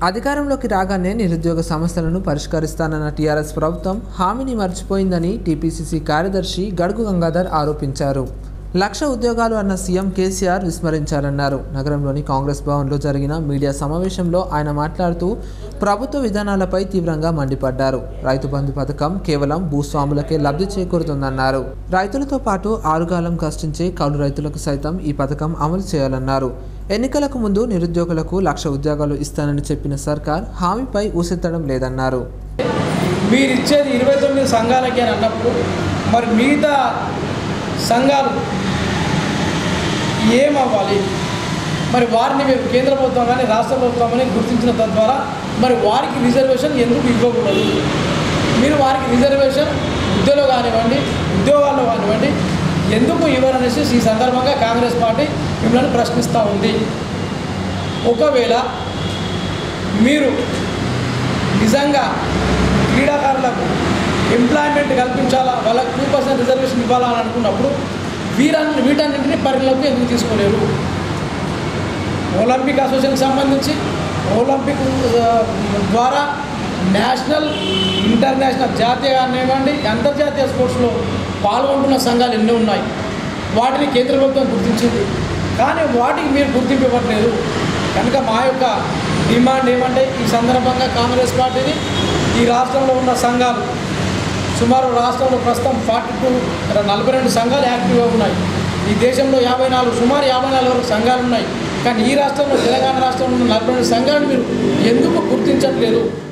అధికారంలోకి రాగానే నిరుద్యోగ సమస్యలను పరిష్కరిస్తానన్న టీఆర్ఎస్ ప్రభుత్వం హామీని మర్చిపోయిందని టీపీసీసీ కార్యదర్శి గడుగు గంగాధర్ ఆరోపించారు లక్ష ఉద్యోగాలు అన్న సీఎం కేసీఆర్ విస్మరించారన్నారు నగరంలోని కాంగ్రెస్ భవన్లో జరిగిన మీడియా సమావేశంలో ఆయన మాట్లాడుతూ ప్రభుత్వ విధానాలపై తీవ్రంగా మండిపడ్డారు రైతు బంధు పథకం కేవలం భూస్వాములకే లబ్ధి చేకూరుతుందన్నారు రైతులతో పాటు ఆరుగాలం కష్టించే కౌలు రైతులకు సైతం ఈ పథకం అమలు చేయాలన్నారు ఎన్నికలకు ముందు నిరుద్యోగులకు లక్ష ఉద్యోగాలు ఇస్తానని చెప్పిన సర్కార్ హామీపై ఊసెత్తడం లేదన్నారు మీరు ఇచ్చేది ఇరవై తొమ్మిది సంఘాలకి అని అన్నప్పుడు మరి మిగతా సంఘాలు ఏమవ్వాలి మరి వారిని మీరు కేంద్ర ప్రభుత్వం కానీ రాష్ట్ర ప్రభుత్వం కానీ గుర్తించిన తద్వారా మరి వారికి రిజర్వేషన్ ఎందుకు ఇవ్వకూడదు మీరు వారికి రిజర్వేషన్ విద్యలో కానివ్వండి ఉద్యోగాల్లో కానివ్వండి ఎందుకు ఇవ్వరనేసి ఈ సందర్భంగా కాంగ్రెస్ పార్టీ మిమ్మల్ని ప్రశ్నిస్తూ ఉంది ఒకవేళ మీరు నిజంగా క్రీడాకారులకు ఎంప్లాయ్మెంట్ కల్పించాలా వాళ్ళకి టూ పర్సెంట్ రిజర్వేషన్ ఇవ్వాలా అని అనుకున్నప్పుడు వీరన్ని వీటన్నింటినీ పరిగణలోకి ఎందుకు తీసుకోలేరు ఒలింపిక్ అసోసియేషన్కి సంబంధించి ఒలింపిక్ ఆ, ద్వారా నేషనల్ ఇంటర్నేషనల్ జాతీయ కానివ్వండి అంతర్జాతీయ స్పోర్ట్స్లో పాల్గొంటున్న సంఘాలు ఎన్నో ఉన్నాయి వాటిని కేంద్ర ప్రభుత్వం గుర్తించింది కానీ వాటికి మీరు గుర్తింపు ఇవ్వట్లేదు కనుక మా యొక్క డిమాండ్ ఏమంటే ఈ సందర్భంగా కాంగ్రెస్ పార్టీని ఈ రాష్ట్రంలో ఉన్న సంఘాలు సుమారు రాష్ట్రంలో ప్రస్తుతం ఫార్టీ టూ నలభై రెండు సంఘాలు యాక్టివ్గా ఉన్నాయి ఈ దేశంలో యాభై నాలుగు సుమారు యాభై నాలుగు వరకు సంఘాలు ఉన్నాయి కానీ ఈ రాష్ట్రంలో తెలంగాణ రాష్ట్రంలో ఉన్న నలభై రెండు సంఘాలను మీరు ఎందుకు గుర్తించట్లేదు